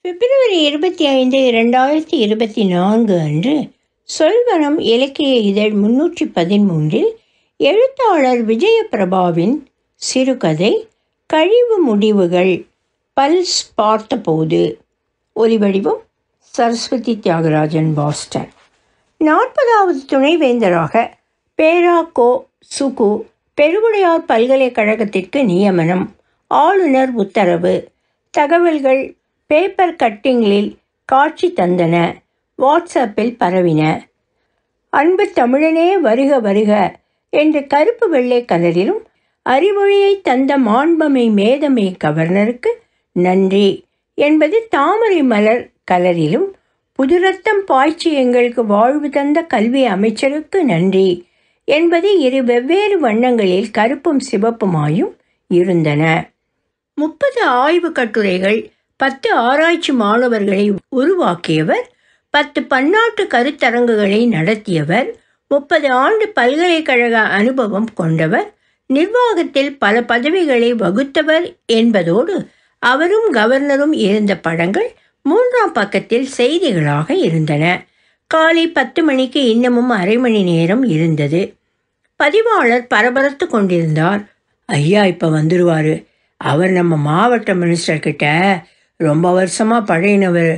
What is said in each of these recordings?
பிப்ரவரி இருபத்தி ஐந்து இரண்டாயிரத்தி இருபத்தி நான்கு அன்று சொல்வனம் இலக்கிய இதழ் முன்னூற்றி பதிமூன்றில் எழுத்தாளர் விஜயபிரபாவின் சிறுகதை கழிவு முடிவுகள் பல்ஸ் பார்த்தபோது ஒலிவடிவம் சரஸ்வதி தியாகராஜன் பாஸ்டன் நாற்பதாவது துணைவேந்தராக பேரா கோ சுகு பெருவுடையார் பல்கலைக்கழகத்திற்கு நியமனம் ஆளுநர் உத்தரவு தகவல்கள் பேப்பர் கட்டிங்களில் காட்சி தந்தன வாட்ஸ்அப்பில் பரவின அன்பு தமிழனே வருக வருக என்று கருப்பு வெள்ளை கலரிலும் அறிவொழியை தந்த மாண்பமை மேதமை கவர்னருக்கு நன்றி என்பது தாமரை மலர் கலரிலும் புதுரத்தம் பாய்ச்சி எங்களுக்கு வாழ்வு தந்த கல்வி அமைச்சருக்கு நன்றி என்பது இரு வெவ்வேறு வண்ணங்களில் கருப்பும் சிவப்புமாயும் இருந்தன முப்பது ஆய்வு கட்டுரைகள் பத்து ஆராய்ச்சி மாணவர்களை உருவாக்கியவர் பத்து பன்னாட்டு கருத்தரங்குகளை நடத்தியவர் முப்பது ஆண்டு பல்கலைக்கழக அனுபவம் கொண்டவர் நிர்வாகத்தில் பல பதவிகளை வகுத்தவர் என்பதோடு அவரும் கவர்னரும் இருந்த படங்கள் மூன்றாம் பக்கத்தில் செய்திகளாக இருந்தன காலை பத்து மணிக்கு இன்னமும் அரை மணி நேரம் இருந்தது பதிவாளர் பரபரத்து கொண்டிருந்தார் ஐயா இப்போ வந்துடுவார் அவர் நம்ம மாவட்ட மினிஸ்டர்கிட்ட ரொம்ப வருஷமாக பழையினவர்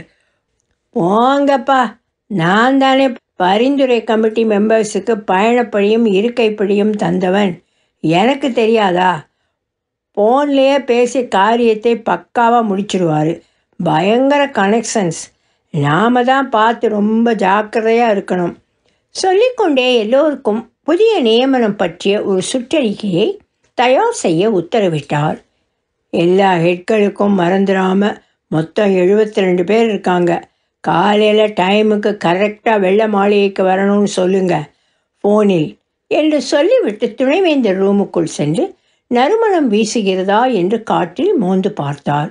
போங்கப்பா நான் தானே பரிந்துரை கமிட்டி மெம்பர்ஸுக்கு பயணப்படியும் இருக்கைப்படியும் தந்தவன் எனக்கு தெரியாதா ஃபோன்லேயே பேசி காரியத்தை பக்காவாக முடிச்சிடுவார் பயங்கர கனெக்ஷன்ஸ் நாம் தான் பார்த்து ரொம்ப ஜாக்கிரதையாக இருக்கணும் சொல்லிக்கொண்டே எல்லோருக்கும் புதிய நியமனம் பற்றிய ஒரு சுற்றறிக்கையை தயார் செய்ய உத்தரவிட்டார் எல்லா ஹெட்களுக்கும் மறந்துடாமல் மொத்தம் எழுபத்தி ரெண்டு பேர் இருக்காங்க காலையில் டைமுக்கு கரெக்டாக வெள்ளை மாளிகைக்கு வரணும்னு சொல்லுங்க ஃபோனில் என்று சொல்லிவிட்டு துணைவேந்தர் ரூமுக்குள் சென்று நறுமணம் வீசுகிறதா என்று காற்றில் மோந்து பார்த்தார்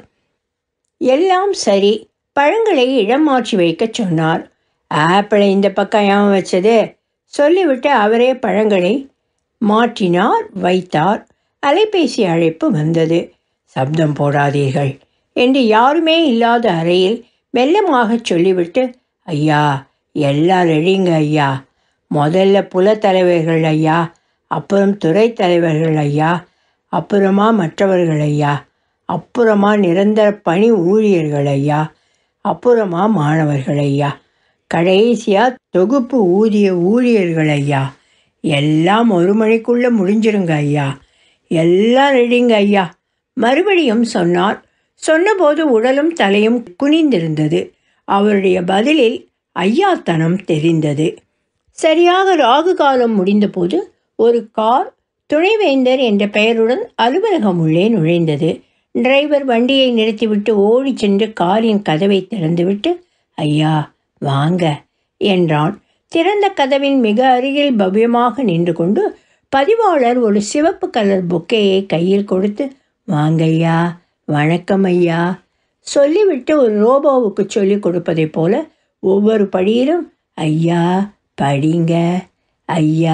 எல்லாம் சரி பழங்களை இடம் மாற்றி வைக்கச் சொன்னார் ஆப்பிளை இந்த பக்கம் ஏன் வச்சது சொல்லிவிட்டு அவரே பழங்களை மாற்றினார் வைத்தார் அலைபேசி அழைப்பு வந்தது சப்தம் போடாதீர்கள் என்று யாருமே இல்லாத அறையில் மெல்லமாக சொல்லிவிட்டு ஐயா எல்லாம் ரெடிங்க ஐயா முதல்ல புல தலைவர்கள் ஐயா அப்புறம் துறை தலைவர்கள் ஐயா அப்புறமா மற்றவர்கள் ஐயா அப்புறமா நிரந்தர பணி ஊழியர்கள் ஐயா அப்புறமா மாணவர்கள் ஐயா கடைசியாக தொகுப்பு ஊதிய ஊழியர்கள் ஐயா எல்லாம் ஒரு மணிக்குள்ளே முடிஞ்சிருங்க ஐயா எல்லாம் ரெடிங்க ஐயா மறுபடியும் சொன்னார் சொன்னபோது உடலும் தலையும் குனிந்திருந்தது அவருடைய பதிலில் ஐயாத்தனம் தெரிந்தது சரியாக ராகு காலம் முடிந்தபோது ஒரு கார் துணைவேந்தர் என்ற பெயருடன் அலுவலகம் உள்ளே நுழைந்தது டிரைவர் வண்டியை நிறுத்திவிட்டு ஓடிச் சென்று காரின் கதவை திறந்துவிட்டு ஐயா வாங்க என்றான் திறந்த கதவின் மிக அருகில் பவ்யமாக நின்று கொண்டு பதிவாளர் ஒரு சிவப்பு கலர் பொக்கையை கையில் கொடுத்து வாங்கய்யா வணக்கம் ஐயா சொல்லிவிட்டு ஒரு ரோபோவுக்கு சொல்லிக் கொடுப்பதைப் போல ஒவ்வொரு படியிலும் ஐயா படிங்க ஐயா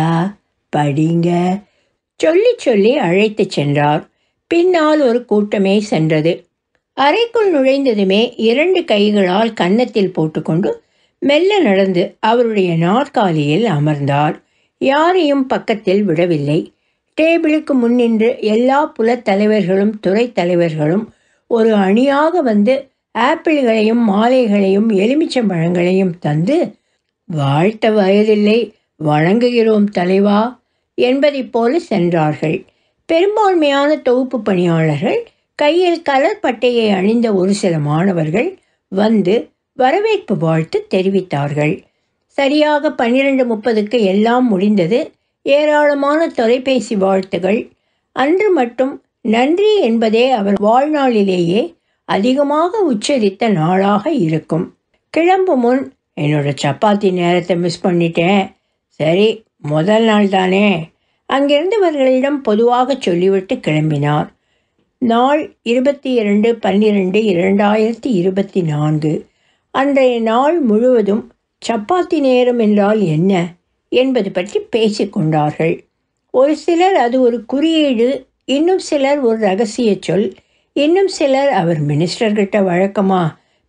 படிங்க சொல்லி சொல்லி அழைத்து சென்றார் பின்னால் ஒரு கூட்டமே சென்றது அறைக்குள் நுழைந்ததுமே இரண்டு கைகளால் கன்னத்தில் போட்டுக்கொண்டு மெல்ல நடந்து அவருடைய நாற்காலியில் அமர்ந்தார் யாரையும் பக்கத்தில் விடவில்லை டேபிளுக்கு முன்னின்று எல்லா புலத் தலைவர்களும் துறை தலைவர்களும் ஒரு அணியாக வந்து ஆப்பிள்களையும் மாலைகளையும் எலுமிச்சம்பழங்களையும் தந்து வாழ்த்த வயதில்லை வணங்குகிறோம் தலைவா என்பதைப் போல சென்றார்கள் பெரும்பான்மையான தொகுப்பு பணியாளர்கள் கையில் கலர் பட்டையை அணிந்த ஒரு சில மாணவர்கள் வந்து வரவேற்பு வாழ்த்து தெரிவித்தார்கள் சரியாக பன்னிரண்டு முப்பதுக்கு எல்லாம் முடிந்தது ஏராளமான தொலைபேசி வாழ்த்துகள் அன்று மட்டும் நன்றி என்பதே அவர் வாழ்நாளிலேயே அதிகமாக உச்சரித்த நாளாக இருக்கும் கிளம்பு முன் என்னோட சப்பாத்தி நேரத்தை மிஸ் பண்ணிட்டேன் சரி முதல் நாள் தானே அங்கிருந்தவர்களிடம் பொதுவாக சொல்லிவிட்டு கிளம்பினார் நாள் இருபத்தி இரண்டு பன்னிரெண்டு இரண்டாயிரத்தி இருபத்தி நான்கு அன்றைய நாள் முழுவதும் சப்பாத்தி நேரம் என்றால் என்ன என்பது பற்றி பேசிக்கொண்டார்கள் ஒரு சிலர் அது ஒரு குறியீடு இன்னும் சிலர் ஒரு ரகசிய சொல் இன்னும் சிலர் அவர் மினிஸ்டர்கிட்ட வழக்கமாக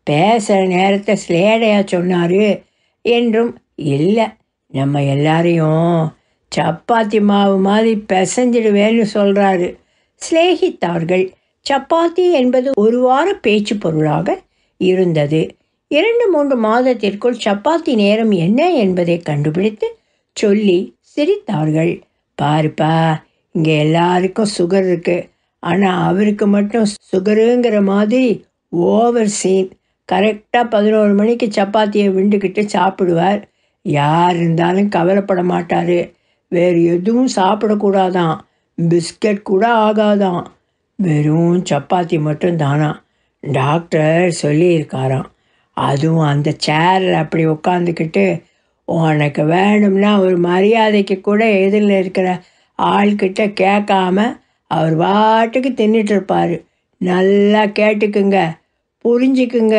பேசுகிற நேரத்தை ஸ்லேடையாக சொன்னார் என்றும் இல்லை நம்ம எல்லாரையும் சப்பாத்தி மாவு மாதிரி பிசைஞ்சிடுவேன்னு சொல்கிறாரு சிநேகித்தார்கள் சப்பாத்தி என்பது ஒரு வார பேச்சு பொருளாக இருந்தது இரண்டு மூன்று மாதத்திற்குள் சப்பாத்தி நேரம் என்ன என்பதை கண்டுபிடித்து சொல்லி சிரித்தார்கள் பாருப்பா இங்கே எல்லாருக்கும் சுகர் இருக்குது ஆனால் அவருக்கு மட்டும் சுகருங்கிற மாதிரி ஓவர் சீன் கரெக்டாக பதினோரு மணிக்கு சப்பாத்தியை விண்டுக்கிட்டு சாப்பிடுவார் யார் இருந்தாலும் கவலைப்பட மாட்டார் வேறு எதுவும் சாப்பிடக்கூடாதான் பிஸ்கட் கூட ஆகாதான் வெறும் சப்பாத்தி மட்டும் தானா டாக்டர் சொல்லியிருக்காராம் அதுவும் அந்த சேரில் அப்படி உட்காந்துக்கிட்டு உனக்கு வேணும்னா ஒரு மரியாதைக்கு கூட எதிரில் இருக்கிற ஆள்கிட்ட கேட்காம அவர் பாட்டுக்கு தின்னுட்டு இருப்பார் நல்லா கேட்டுக்குங்க புரிஞ்சுக்குங்க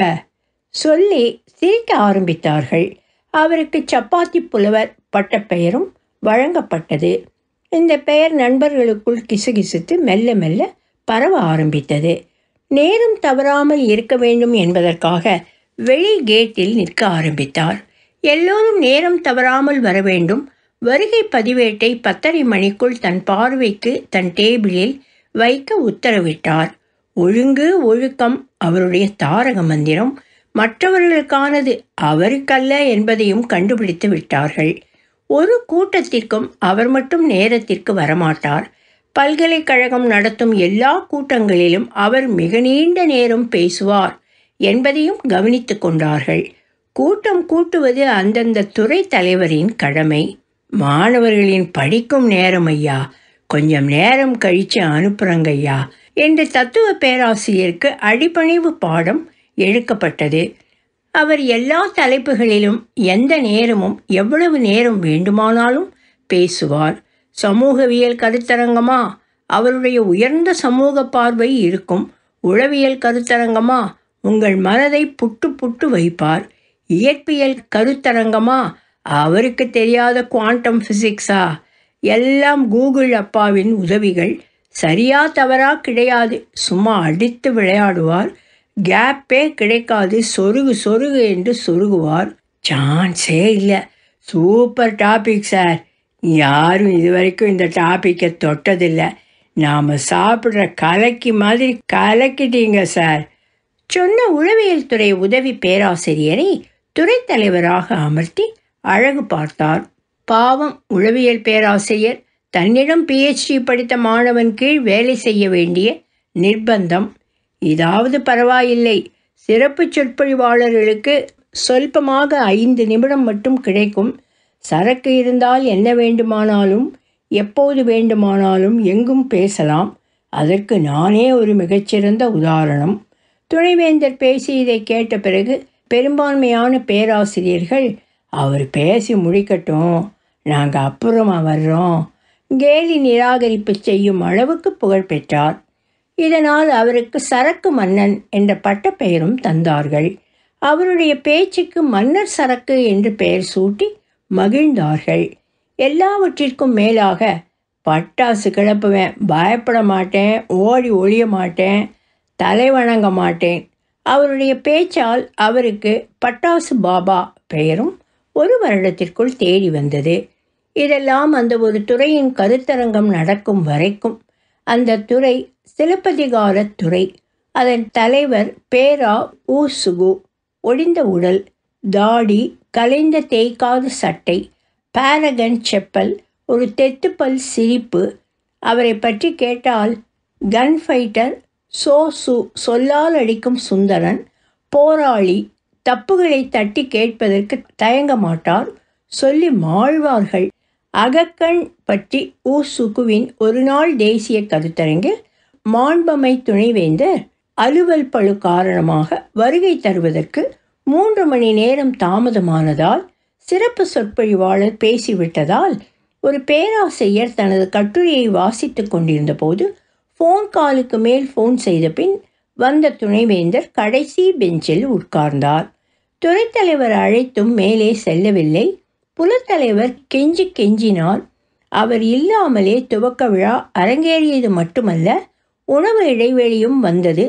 சொல்லி சிரிக்க ஆரம்பித்தார்கள் அவருக்கு சப்பாத்தி புலவர் பட்ட பெயரும் வழங்கப்பட்டது இந்த பெயர் நண்பர்களுக்குள் கிசுகிசுத்து மெல்ல மெல்ல பரவ ஆரம்பித்தது நேரம் தவறாமல் இருக்க வேண்டும் என்பதற்காக வெளி கேட்டில் நிற்க ஆரம்பித்தார் எல்லோரும் நேரம் தவறாமல் வர வேண்டும் வருகை பதிவேட்டை பத்தரை மணிக்குள் தன் பார்வைக்கு தன் டேபிளில் வைக்க உத்தரவிட்டார் ஒழுங்கு ஒழுக்கம் அவருடைய தாரக மந்திரம் மற்றவர்களுக்கானது அவருக்கல்ல என்பதையும் கண்டுபிடித்து விட்டார்கள் ஒரு கூட்டத்திற்கும் அவர் மட்டும் நேரத்திற்கு வரமாட்டார் பல்கலைக்கழகம் நடத்தும் எல்லா கூட்டங்களிலும் அவர் மிக நீண்ட நேரம் பேசுவார் என்பதையும் கவனித்து கொண்டார்கள் கூட்டம் கூட்டுவது அந்தந்த துறை தலைவரின் கடமை மாணவர்களின் படிக்கும் நேரம் ஐயா கொஞ்சம் நேரம் கழித்து அனுப்புகிறங்க ஐயா என்று தத்துவ பேராசிரியருக்கு அடிபணிவு பாடம் எடுக்கப்பட்டது அவர் எல்லா தலைப்புகளிலும் எந்த நேரமும் எவ்வளவு நேரம் வேண்டுமானாலும் பேசுவார் சமூகவியல் கருத்தரங்கமா அவருடைய உயர்ந்த சமூக பார்வை இருக்கும் உளவியல் கருத்தரங்கமா உங்கள் மனதை புட்டு புட்டு வைப்பார் இயற்பியல் கருத்தரங்கமா அவருக்கு தெரியாத குவாண்டம் ஃபிசிக்ஸா எல்லாம் கூகுள் அப்பாவின் உதவிகள் சரியா தவறா கிடையாது சும்மா அடித்து விளையாடுவார் கேப்பே கிடைக்காது சொருகு சொருகு என்று சொருகுவார் சான்ஸே இல்லை சூப்பர் டாபிக் சார் யாரும் இது வரைக்கும் இந்த டாப்பிக்கை தொட்டதில்லை நாம் சாப்பிட்ற கலக்கி மாதிரி கலக்கிட்டீங்க சார் சொன்ன உளவியல் துறை உதவி பேராசிரியரை துறை தலைவராக அமர்த்தி அழகு பார்த்தார் பாவம் உளவியல் பேராசிரியர் தன்னிடம் பிஹெச்டி படித்த மாணவன் கீழ் வேலை செய்ய வேண்டிய நிர்பந்தம் இதாவது பரவாயில்லை சிறப்பு சொற்பொழிவாளர்களுக்கு சொல்பமாக ஐந்து நிமிடம் மட்டும் கிடைக்கும் சரக்கு இருந்தால் என்ன வேண்டுமானாலும் எப்போது வேண்டுமானாலும் எங்கும் பேசலாம் அதற்கு நானே ஒரு மிகச்சிறந்த உதாரணம் துணைவேந்தர் பேசியதை கேட்ட பிறகு பெரும்பான்மையான பேராசிரியர்கள் அவர் பேசி முடிக்கட்டும் நாங்கள் அப்புறமா வர்றோம் கேலி நிராகரிப்பு செய்யும் அளவுக்கு புகழ் பெற்றார் இதனால் அவருக்கு சரக்கு மன்னன் என்ற பட்டப்பெயரும் தந்தார்கள் அவருடைய பேச்சுக்கு மன்னர் சரக்கு என்று பெயர் சூட்டி மகிழ்ந்தார்கள் எல்லாவற்றிற்கும் மேலாக பட்டாசு கிளப்புவேன் பயப்பட மாட்டேன் ஓடி ஒழிய மாட்டேன் தலை வணங்க மாட்டேன் அவருடைய பேச்சால் அவருக்கு பட்டாசு பாபா பெயரும் ஒரு வருடத்திற்குள் தேடி வந்தது இதெல்லாம் அந்த ஒரு துறையின் கருத்தரங்கம் நடக்கும் வரைக்கும் அந்த துறை சிலப்பதிகாரத் துறை அதன் தலைவர் பேரா ஊசுகு ஒடிந்த உடல் தாடி கலைந்த தேய்க்காத சட்டை பாரகன் செப்பல் ஒரு தெத்துப்பல் சிரிப்பு அவரை பற்றி கேட்டால் கன் ஃபைட்டர் சோ சு சொல்லால் அடிக்கும் சுந்தரன் போராளி தப்புகளை தட்டி கேட்பதற்கு தயங்க மாட்டார் சொல்லி மாழ்வார்கள் அகக்கண் பற்றி ஊசுகுவின் ஒரு நாள் தேசிய கருத்தரங்கில் மாண்பமை துணைவேந்தர் அலுவல் பழு காரணமாக வருகை தருவதற்கு மூன்று மணி நேரம் தாமதமானதால் சிறப்பு சொற்பொழிவாளர் பேசிவிட்டதால் ஒரு பேராசிரியர் தனது கட்டுரையை வாசித்து கொண்டிருந்த போது ஃபோன் காலுக்கு மேல் ஃபோன் செய்த பின் வந்த துணைவேந்தர் கடைசி பெஞ்சில் உட்கார்ந்தார் துறைத்தலைவர் அழைத்தும் மேலே செல்லவில்லை புலத்தலைவர் கெஞ்சி கெஞ்சினார் அவர் இல்லாமலே துவக்க விழா அரங்கேறியது மட்டுமல்ல உணவு இடைவெளியும் வந்தது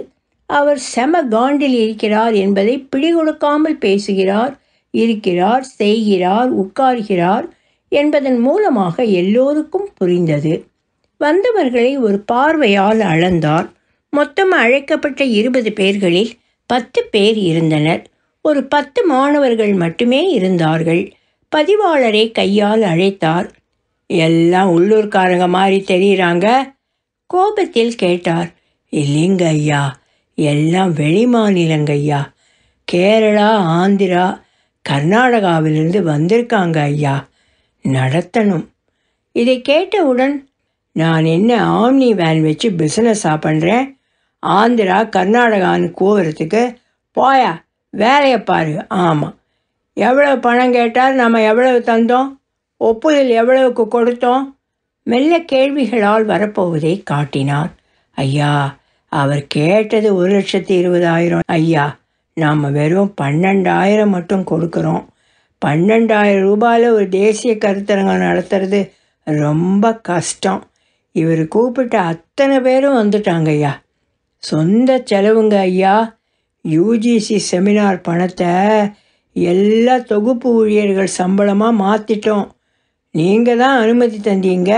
அவர் செம காண்டில் இருக்கிறார் என்பதை பிடிகொடுக்காமல் பேசுகிறார் இருக்கிறார் செய்கிறார் உட்கார்கிறார் என்பதன் மூலமாக எல்லோருக்கும் புரிந்தது வந்தவர்களை ஒரு பார்வையால் அளந்தார் மொத்தம் அழைக்கப்பட்ட இருபது பேர்களில் பத்து பேர் இருந்தனர் ஒரு பத்து மாணவர்கள் மட்டுமே இருந்தார்கள் பதிவாளரை கையால் அழைத்தார் எல்லாம் உள்ளூர்காரங்க மாதிரி தெரியுறாங்க கோபத்தில் கேட்டார் இல்லைங்க ஐயா எல்லாம் வெளி மாநிலங்க ஐயா கேரளா ஆந்திரா கர்நாடகாவிலிருந்து வந்திருக்காங்க ஐயா நடத்தணும் இதை கேட்டவுடன் நான் என்ன ஆம்னி வேன் வச்சு பிஸ்னஸாக பண்ணுறேன் ஆந்திரா கர்நாடகான்னு கூவுறதுக்கு போயா வேலையை பாரு ஆமாம் எவ்வளவு பணம் கேட்டார் நம்ம எவ்வளவு தந்தோம் ஒப்புதல் எவ்வளவுக்கு கொடுத்தோம் மெல்ல கேள்விகளால் வரப்போவதை காட்டினார் ஐயா அவர் கேட்டது ஒரு லட்சத்தி இருபதாயிரம் ஐயா நாம் வெறும் பன்னெண்டாயிரம் மட்டும் கொடுக்குறோம் பன்னெண்டாயிரம் ரூபாயில் ஒரு தேசிய கருத்தரங்கம் நடத்துறது ரொம்ப கஷ்டம் இவர் கூப்பிட்ட அத்தனை பேரும் வந்துட்டாங்க ஐயா சொந்த செலவுங்க ஐயா யூஜிசி செமினார் பணத்தை எல்லா தொகுப்பு ஊழியர்கள் சம்பளமாக மாற்றிட்டோம் நீங்கள் தான் அனுமதி தந்தீங்க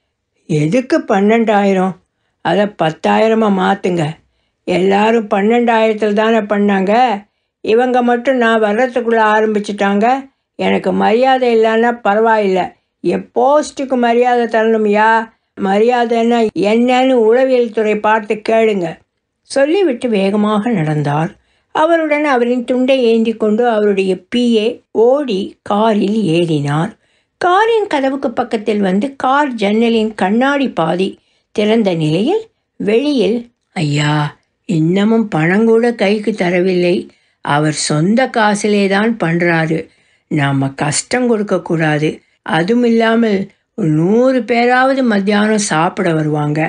எதுக்கு பன்னெண்டாயிரம் அதை பத்தாயிரமாக மாற்றுங்க எல்லாரும் பன்னெண்டாயிரத்தில் தானே பண்ணாங்க இவங்க மட்டும் நான் வர்றதுக்குள்ளே ஆரம்பிச்சிட்டாங்க எனக்கு மரியாதை இல்லைன்னா பரவாயில்லை என் போஸ்ட்டுக்கு மரியாதை தரணும்யா மரியாதைன்னா என்னன்னு உளவியல் துறை பார்த்து கேளுங்க சொல்லிவிட்டு வேகமாக நடந்தார் அவருடன் அவரின் துண்டை ஏந்தி கொண்டு அவருடைய பிஏ ஓடி காரில் ஏறினார் காரின் கதவுக்கு பக்கத்தில் வந்து கார் ஜன்னலின் கண்ணாடி பாதி திறந்த நிலையில் வெளியில் ஐயா இன்னமும் பணம் கூட கைக்கு தரவில்லை அவர் சொந்த காசிலே தான் பண்ணுறாரு நாம் கஷ்டம் கொடுக்கக்கூடாது அதுவும் இல்லாமல் ஒரு நூறு பேராவது மத்தியானம் சாப்பிட வருவாங்க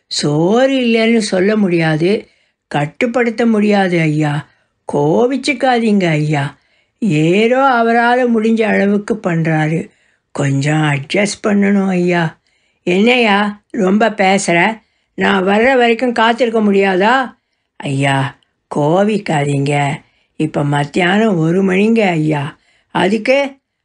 சோறு இல்லைன்னு சொல்ல முடியாது கட்டுப்படுத்த முடியாது ஐயா கோவிச்சுக்காதீங்க ஐயா ஏதோ அவரால் முடிஞ்ச அளவுக்கு பண்ணுறாரு கொஞ்சம் அட்ஜஸ்ட் பண்ணணும் ஐயா என்னையா ரொம்ப பேசுகிற நான் வர்ற வரைக்கும் காத்திருக்க முடியாதா ஐயா கோவிக்காதீங்க இப்போ மத்தியானம் ஒரு மணிங்க ஐயா அதுக்கு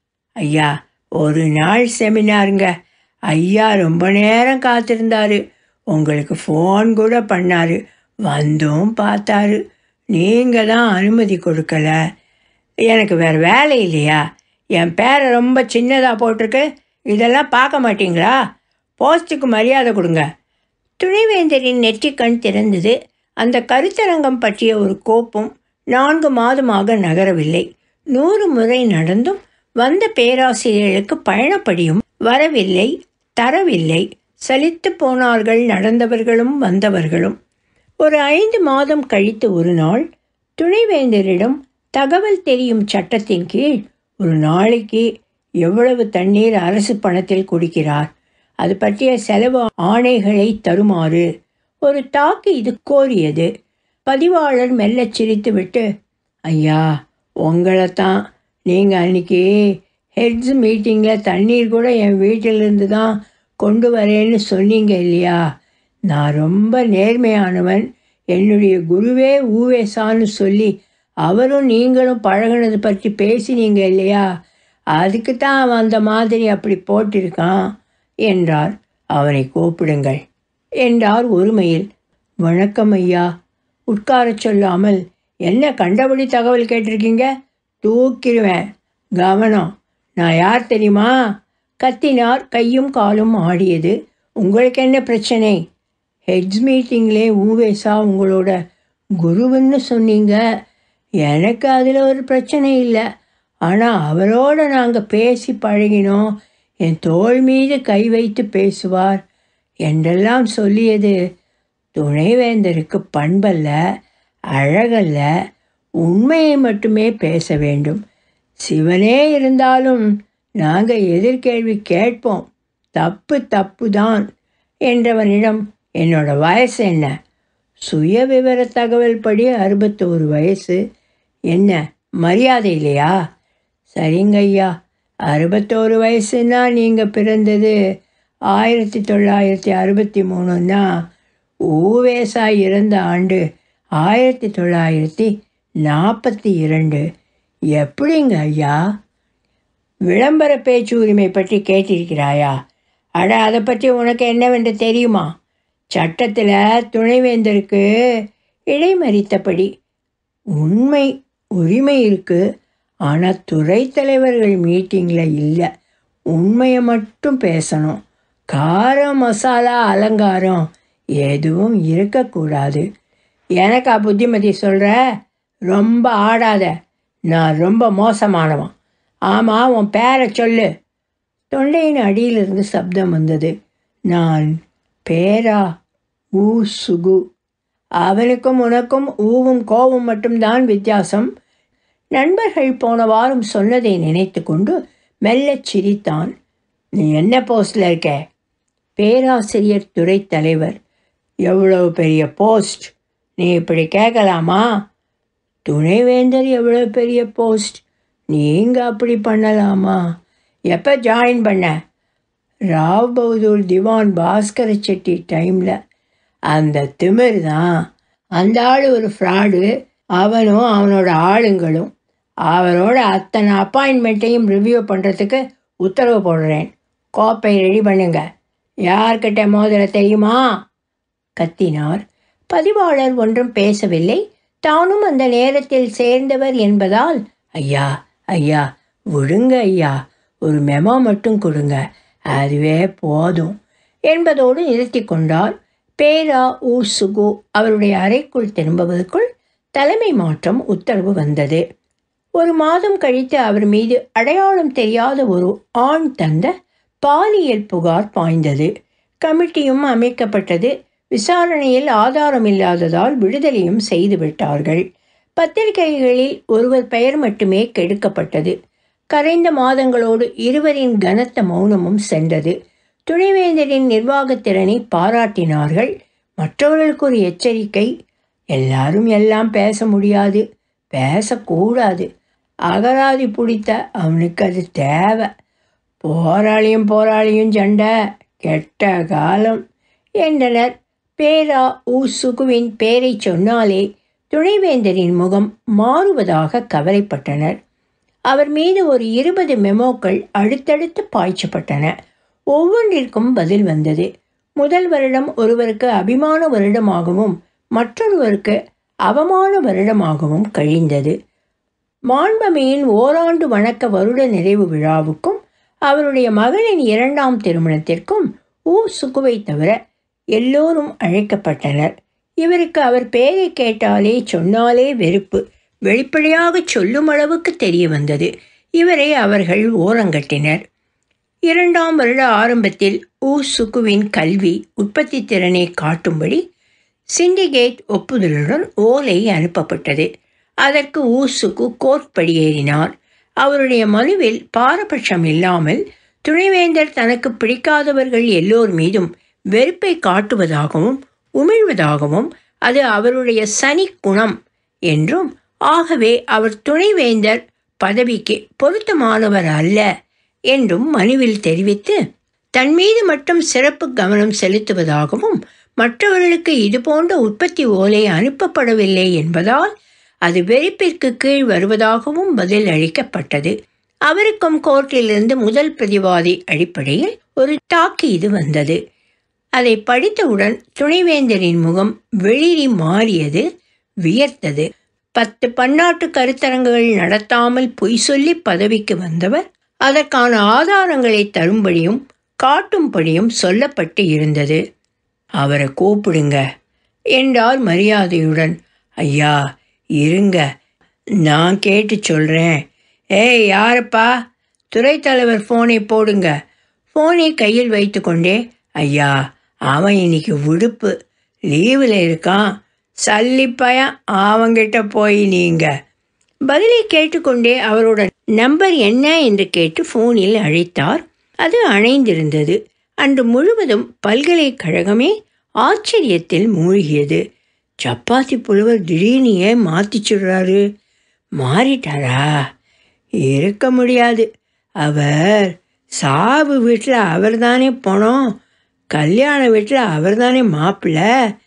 ஐயா ஒரு நாள் செமினாருங்க ஐயா ரொம்ப நேரம் காத்திருந்தாரு உங்களுக்கு ஃபோன் கூட பண்ணாரு வந்தும் பார்த்தாரு நீங்கள் தான் அனுமதி கொடுக்கல எனக்கு வேறு வேலை இல்லையா என் பேரை ரொம்ப சின்னதாக போட்டிருக்கு இதெல்லாம் பார்க்க மாட்டீங்களா போஸ்ட்டுக்கு மரியாதை கொடுங்க துணைவேந்தரின் நெற்றிக்கண் திறந்தது அந்த கருத்தரங்கம் பற்றிய ஒரு கோப்பும் நான்கு மாதமாக நகரவில்லை நூறு முறை நடந்தும் வந்த பேராசிரியர்களுக்கு பயணப்படியும் வரவில்லை தரவில்லை சலித்து போனார்கள் நடந்தவர்களும் வந்தவர்களும் ஒரு ஐந்து மாதம் கழித்து ஒரு நாள் துணைவேந்தரிடம் தகவல் தெரியும் சட்டத்தின் கீழ் ஒரு நாளைக்கு எவ்வளவு தண்ணீர் அரசு பணத்தில் குடிக்கிறார் அது பற்றிய செலவு ஆணைகளை தருமாறு ஒரு தாக்கு இது கோரியது பதிவாளர் மெல்லச் சிரித்துவிட்டு ஐயா உங்களை தான் நீங்கள் அன்னைக்கு ஹெட்ஸ் மீட்டிங்கில் தண்ணீர் கூட என் வீட்டிலிருந்து தான் கொண்டு வரேன்னு சொன்னீங்க இல்லையா நான் ரொம்ப நேர்மையானவன் என்னுடைய குருவே ஊவேசான்னு சொல்லி அவரும் நீங்களும் பழகினது பற்றி பேசினீங்க இல்லையா அதுக்கு தான் அவன் அந்த மாதிரி அப்படி போட்டிருக்கான் என்றார் அவனை கூப்பிடுங்கள் என்றார் ஒருமையில் வணக்கம் ஐயா உட்காரச் சொல்லாமல் என்ன கண்டபடி தகவல் கேட்டிருக்கீங்க தூக்கிடுவேன் கவனம் நான் யார் தெரியுமா கத்தினார் கையும் காலும் ஆடியது உங்களுக்கு என்ன பிரச்சனை ஹெட்ஸ் மீட்டிங்லே ஊவேசா உங்களோட குருவுன்னு சொன்னீங்க எனக்கு அதில் ஒரு பிரச்சனை இல்லை ஆனால் அவரோட நாங்கள் பேசி பழகினோம் என் தோள் மீது கை வைத்து பேசுவார் என்றெல்லாம் சொல்லியது துணைவேந்தருக்கு பண்பல்ல அழகல்ல உண்மையை மட்டுமே பேச வேண்டும் சிவனே இருந்தாலும் நாங்கள் எதிர்கேள்வி கேட்போம் தப்பு தப்பு தான் என்றவனிடம் என்னோட வயசு என்ன சுய விவர தகவல் படி அறுபத்தோரு வயசு என்ன மரியாதை இல்லையா சரிங்க ஐயா அறுபத்தோரு வயசுன்னா நீங்கள் பிறந்தது ஆயிரத்தி தொள்ளாயிரத்தி அறுபத்தி மூணுன்னா ஊவேசா இறந்த ஆண்டு ஆயிரத்தி தொள்ளாயிரத்தி நாற்பத்தி இரண்டு எப்படிங்க ஐயா விளம்பர பேச்சு உரிமை பற்றி கேட்டிருக்கிறாயா அட அதை பற்றி உனக்கு என்னவென்று தெரியுமா சட்டத்தில் துணைவேந்தருக்கு இடைமறித்தபடி உண்மை உரிமை இருக்குது ஆனால் துறை தலைவர்கள் மீட்டிங்கில் இல்லை உண்மையை மட்டும் பேசணும் காரம் மசாலா அலங்காரம் எதுவும் இருக்கக்கூடாது எனக்கா புத்திமதி சொல்கிற ரொம்ப ஆடாத நான் ரொம்ப மோசமானவன் ஆமாம் உன் பேரை சொல்லு தொண்டையின் அடியிலிருந்து சப்தம் வந்தது நான் பேரா ஊ சுகு அவனுக்கும் உனக்கும் ஊவும் கோவும் மட்டும்தான் வித்தியாசம் நண்பர்கள் போன வாரம் சொன்னதை நினைத்து கொண்டு மெல்லச் சிரித்தான் நீ என்ன போஸ்டில் இருக்க பேராசிரியர் துறை தலைவர் எவ்வளவு பெரிய போஸ்ட் நீ இப்படி கேட்கலாமா துணைவேந்தர் எவ்வளோ பெரிய போஸ்ட் நீங்கள் அப்படி பண்ணலாமா எப்போ ஜாயின் பண்ண ராவ் பகதூர் திவான் பாஸ்கர செட்டி டைமில் அந்த திமிர் தான் அந்த ஆள் ஒரு ஃப்ராடு அவனும் அவனோட ஆளுங்களும் அவரோட அத்தனை அப்பாயின்மெண்ட்டையும் ரிவ்யூ பண்ணுறதுக்கு உத்தரவு போடுறேன் கோப்பை ரெடி பண்ணுங்க யார்கிட்ட மோதிர தெரியுமா கத்தினார் பதிவாளர் ஒன்றும் பேசவில்லை தானும் அந்த நேரத்தில் சேர்ந்தவர் என்பதால் ஐயா ஐயா விடுங்க ஐயா ஒரு மெமோ மட்டும் கொடுங்க அதுவே போதும் என்பதோடு நிறுத்தி கொண்டார் பேரா ஊ சுகு அவருடைய அறைக்குள் திரும்புவதற்குள் தலைமை மாற்றம் உத்தரவு வந்தது ஒரு மாதம் கழித்து அவர் மீது அடையாளம் தெரியாத ஒரு ஆண் தந்த பாலியல் புகார் பாய்ந்தது கமிட்டியும் அமைக்கப்பட்டது விசாரணையில் ஆதாரம் இல்லாததால் விடுதலையும் செய்து விட்டார்கள் பத்திரிகைகளில் ஒருவர் பெயர் மட்டுமே கெடுக்கப்பட்டது கரைந்த மாதங்களோடு இருவரின் கனத்த மௌனமும் சென்றது துணைவேந்தரின் நிர்வாகத்திறனை பாராட்டினார்கள் மற்றவர்களுக்கு ஒரு எச்சரிக்கை எல்லாரும் எல்லாம் பேச முடியாது பேசக்கூடாது அகராதி பிடித்த அவனுக்கு அது தேவை போராளியும் போராளியும் சண்டை கெட்ட காலம் என்றனர் பேரா ஊ சுகுவின் பேரை சொன்னாலே துணைவேந்தரின் முகம் மாறுவதாக கவலைப்பட்டனர் அவர் மீது ஒரு இருபது மெமோக்கள் அடுத்தடுத்து பாய்ச்சப்பட்டன ஒவ்வொன்றிற்கும் பதில் வந்தது முதல் வருடம் ஒருவருக்கு அபிமான வருடமாகவும் மற்றொருவருக்கு அவமான வருடமாகவும் கழிந்தது மாண்பமையின் ஓராண்டு வணக்க வருட நிறைவு விழாவுக்கும் அவருடைய மகளின் இரண்டாம் திருமணத்திற்கும் ஊ சுகுவை தவிர எல்லோரும் அழைக்கப்பட்டனர் இவருக்கு அவர் பெயரை கேட்டாலே சொன்னாலே வெறுப்பு வெளிப்படையாக சொல்லும் அளவுக்கு தெரிய வந்தது இவரை அவர்கள் ஓரங்கட்டினர் இரண்டாம் வருட ஆரம்பத்தில் ஊ சுகுவின் கல்வி உற்பத்தி திறனை காட்டும்படி சிண்டிகேட் ஒப்புதலுடன் ஓலை அனுப்பப்பட்டது அதற்கு ஊசுக்கு கோர்ட் படியேறினார் அவருடைய மனுவில் பாரபட்சம் இல்லாமல் துணைவேந்தர் தனக்கு பிடிக்காதவர்கள் எல்லோர் மீதும் வெறுப்பை காட்டுவதாகவும் உமிழ்வதாகவும் அது அவருடைய சனி குணம் என்றும் ஆகவே அவர் துணைவேந்தர் பதவிக்கு பொருத்தமானவர் அல்ல என்றும் மனுவில் தெரிவித்து தன் மீது மட்டும் சிறப்பு கவனம் செலுத்துவதாகவும் மற்றவர்களுக்கு இதுபோன்ற உற்பத்தி ஓலை அனுப்பப்படவில்லை என்பதால் அது வெறுப்பிற்கு கீழ் வருவதாகவும் பதில் அளிக்கப்பட்டது அவருக்கும் கோர்ட்டிலிருந்து முதல் பிரதிவாதி அடிப்படையில் ஒரு தாக்கீது வந்தது அதை படித்தவுடன் துணைவேந்தரின் முகம் வெளிரி மாறியது வியர்த்தது பத்து பன்னாட்டு கருத்தரங்குகள் நடத்தாமல் பொய் சொல்லி பதவிக்கு வந்தவர் அதற்கான ஆதாரங்களை தரும்படியும் காட்டும்படியும் சொல்லப்பட்டு இருந்தது அவரை கூப்பிடுங்க என்றார் மரியாதையுடன் ஐயா இருங்க நான் கேட்டு சொல்கிறேன் ஏய் யாரப்பா துறை தலைவர் ஃபோனை போடுங்க ஃபோனை கையில் வைத்துக்கொண்டே ஐயா அவன் இன்னைக்கு விடுப்பு லீவில் இருக்கான் சல்லிப்பையன் அவங்கிட்ட போய் நீங்கள் பதிலை கேட்டுக்கொண்டே அவரோட நம்பர் என்ன என்று கேட்டு ஃபோனில் அழைத்தார் அது அணைந்திருந்தது அன்று முழுவதும் பல்கலைக்கழகமே ஆச்சரியத்தில் மூழ்கியது சப்பாத்தி புலவர் திடீர்னு ஏன் மாற்றி சொல்கிறாரு மாறிட்டாரா இருக்க முடியாது அவர் சாவு வீட்டில் அவர் தானே போனோம் கல்யாண வீட்டில் அவர் தானே மாப்பிள்ள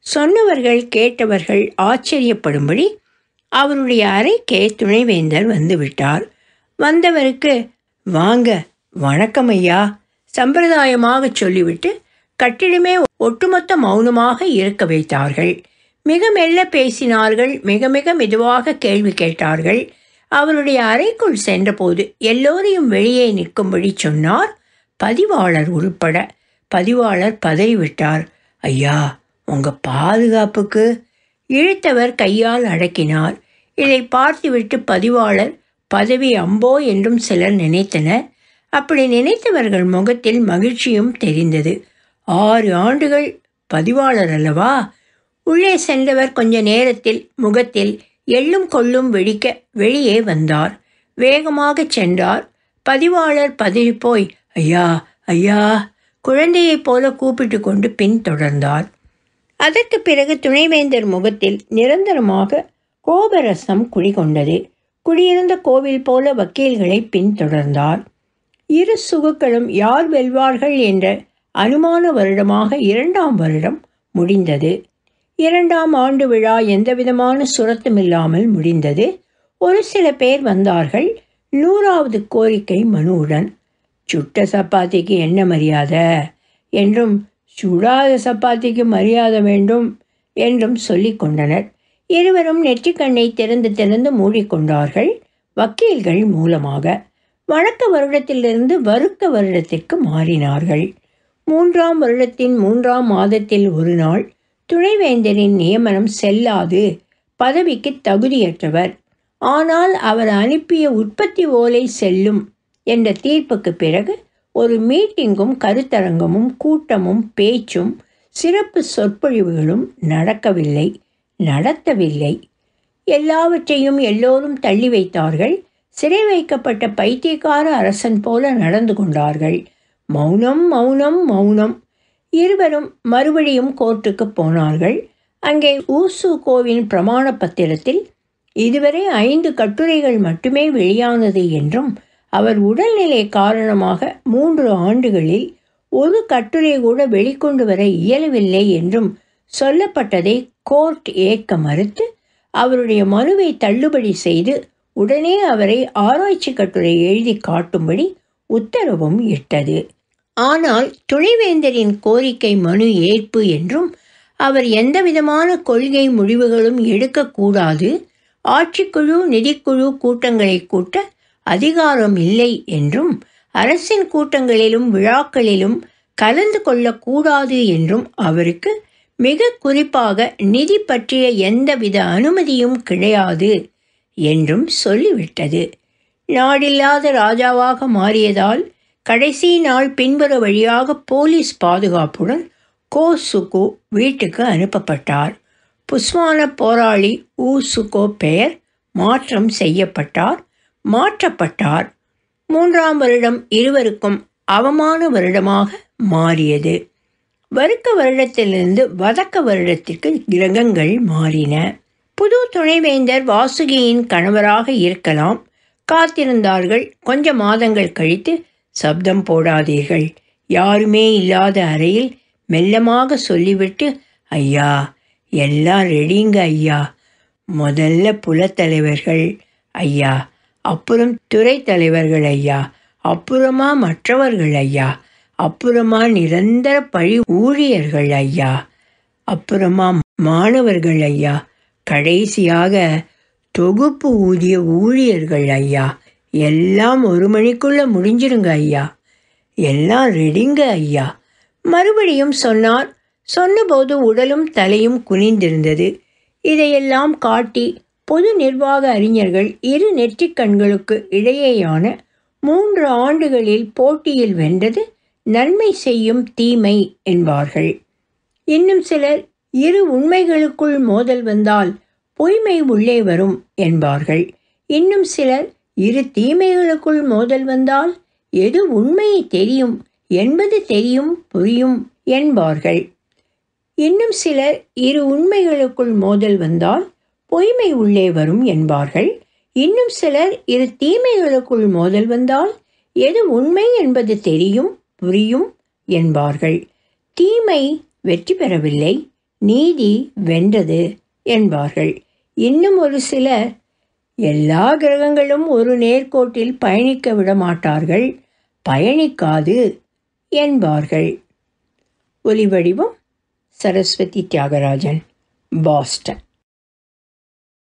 சொன்னவர்கள் கேட்டவர்கள் ஆச்சரியப்படும்படி அவருடைய அறைக்கே துணைவேந்தர் வந்துவிட்டார் வந்தவருக்கு வாங்க வணக்கம் ஐயா சம்பிரதாயமாக சொல்லிவிட்டு கட்டிடமே ஒட்டுமொத்த மௌனமாக இருக்க வைத்தார்கள் மிக மெல்ல பேசினார்கள் மிக மிக மெதுவாக கேள்வி கேட்டார்கள் அவருடைய அறைக்குள் சென்றபோது எல்லோரையும் வெளியே நிற்கும்படி சொன்னார் பதிவாளர் உள்பட பதிவாளர் பதறிவிட்டார் ஐயா உங்க பாதுகாப்புக்கு இழுத்தவர் கையால் அடக்கினார் இதை பார்த்துவிட்டு பதிவாளர் பதவி அம்போ என்றும் சிலர் நினைத்தனர் அப்படி நினைத்தவர்கள் முகத்தில் மகிழ்ச்சியும் தெரிந்தது ஆறு ஆண்டுகள் பதிவாளர் அல்லவா உள்ளே சென்றவர் கொஞ்ச நேரத்தில் முகத்தில் எள்ளும் கொள்ளும் வெடிக்க வெளியே வந்தார் வேகமாக சென்றார் பதிவாளர் பதறிப்போய் ஐயா ஐயா குழந்தையைப் போல கூப்பிட்டு கொண்டு பின்தொடர்ந்தார் அதற்கு பிறகு துணைவேந்தர் முகத்தில் நிரந்தரமாக கோபரசம் குடிகொண்டது குடியிருந்த கோவில் போல வக்கீல்களை பின்தொடர்ந்தார் இரு சுகுக்களும் யார் வெல்வார்கள் என்ற அனுமான வருடமாக இரண்டாம் வருடம் முடிந்தது இரண்டாம் ஆண்டு விழா எந்தவிதமான சுரத்துமில்லாமல் முடிந்தது ஒரு சில பேர் வந்தார்கள் நூறாவது கோரிக்கை மனுவுடன் சுட்ட சப்பாத்திக்கு என்ன மரியாதை என்றும் சுடாத சப்பாத்திக்கு மரியாதை வேண்டும் என்றும் சொல்லிக் கொண்டனர் இருவரும் நெற்றிக்கண்ணை திறந்து திறந்து மூடிக்கொண்டார்கள் வக்கீல்கள் மூலமாக வழக்க வருடத்திலிருந்து வருக்க வருடத்திற்கு மாறினார்கள் மூன்றாம் வருடத்தின் மூன்றாம் மாதத்தில் ஒரு நாள் துணைவேந்தரின் நியமனம் செல்லாது பதவிக்கு தகுதியற்றவர் ஆனால் அவர் அனுப்பிய உற்பத்தி ஓலை செல்லும் என்ற தீர்ப்புக்கு பிறகு ஒரு மீட்டிங்கும் கருத்தரங்கமும் கூட்டமும் பேச்சும் சிறப்பு சொற்பொழிவுகளும் நடக்கவில்லை நடத்தவில்லை எல்லாவற்றையும் எல்லோரும் தள்ளி வைத்தார்கள் சிறை வைக்கப்பட்ட பைத்தியக்கார அரசன் போல நடந்து கொண்டார்கள் மௌனம் மௌனம் மௌனம் இருவரும் மறுபடியும் கோர்ட்டுக்கு போனார்கள் அங்கே ஊசு கோவின் பிரமாண பத்திரத்தில் இதுவரை ஐந்து கட்டுரைகள் மட்டுமே வெளியானது என்றும் அவர் உடல்நிலை காரணமாக மூன்று ஆண்டுகளில் ஒரு கட்டுரை கூட வெளிக்கொண்டு வர இயலவில்லை என்றும் சொல்லப்பட்டதை கோர்ட் ஏற்க மறுத்து அவருடைய மனுவை தள்ளுபடி செய்து உடனே அவரை ஆராய்ச்சி கட்டுரை எழுதி காட்டும்படி உத்தரவும் இட்டது ஆனால் துணைவேந்தரின் கோரிக்கை மனு ஏற்பு என்றும் அவர் எந்தவிதமான கொள்கை முடிவுகளும் எடுக்கக்கூடாது ஆட்சிக்குழு நிதிக்குழு கூட்டங்களை கூட்ட அதிகாரம் இல்லை என்றும் அரசின் கூட்டங்களிலும் விழாக்களிலும் கலந்து கொள்ளக்கூடாது என்றும் அவருக்கு மிக குறிப்பாக நிதி பற்றிய எந்தவித அனுமதியும் கிடையாது என்றும் சொல்லிவிட்டது நாடில்லாத ராஜாவாக மாறியதால் கடைசி நாள் பின்புற வழியாக போலீஸ் பாதுகாப்புடன் கோ சுகு வீட்டுக்கு அனுப்பப்பட்டார் புஸ்வான போராளி ஊ சுகோ பெயர் மாற்றம் செய்யப்பட்டார் மாற்றப்பட்டார் மூன்றாம் வருடம் இருவருக்கும் அவமான வருடமாக மாறியது வருக்க வருடத்திலிருந்து வதக்க வருடத்திற்கு கிரகங்கள் மாறின புது துணைவேந்தர் வாசுகியின் கணவராக இருக்கலாம் காத்திருந்தார்கள் கொஞ்ச மாதங்கள் கழித்து சப்தம் போடாதீர்கள் யாருமே இல்லாத அறையில் மெல்லமாக சொல்லிவிட்டு ஐயா எல்லாம் ரெடிங்க ஐயா முதல்ல புலத்தலைவர்கள் ஐயா அப்புறம் துறை தலைவர்கள் ஐயா அப்புறமா மற்றவர்கள் ஐயா அப்புறமா நிரந்தர பழி ஊழியர்கள் ஐயா அப்புறமா மாணவர்கள் ஐயா கடைசியாக தொகுப்பு ஊதிய ஊழியர்கள் ஐயா எல்லாம் ஒரு மணிக்குள்ள முடிஞ்சிருங்க ஐயா எல்லாம் ரெடிங்க ஐயா மறுபடியும் சொன்னார் சொன்னபோது உடலும் தலையும் குனிந்திருந்தது இதையெல்லாம் காட்டி பொது நிர்வாக அறிஞர்கள் இரு நெற்றிக் கண்களுக்கு இடையேயான மூன்று ஆண்டுகளில் போட்டியில் வென்றது நன்மை செய்யும் தீமை என்பார்கள் இன்னும் சிலர் இரு உண்மைகளுக்குள் மோதல் வந்தால் பொய்மை உள்ளே வரும் என்பார்கள் இன்னும் சிலர் இரு தீமைகளுக்குள் மோதல் வந்தால் எது உண்மை தெரியும் என்பது தெரியும் புரியும் என்பார்கள் இன்னும் சிலர் இரு உண்மைகளுக்குள் மோதல் வந்தால் பொய்மை உள்ளே வரும் என்பார்கள் இன்னும் சிலர் இரு தீமைகளுக்குள் மோதல் வந்தால் எது உண்மை என்பது தெரியும் புரியும் என்பார்கள் தீமை வெற்றி பெறவில்லை நீதி வென்றது என்பார்கள் இன்னும் ஒரு சிலர் எல்லா கிரகங்களும் ஒரு நேர்கோட்டில் பயணிக்க விட மாட்டார்கள் பயணிக்காது என்பார்கள் ஒலிவடிவம் சரஸ்வதி தியாகராஜன் பாஸ்டன்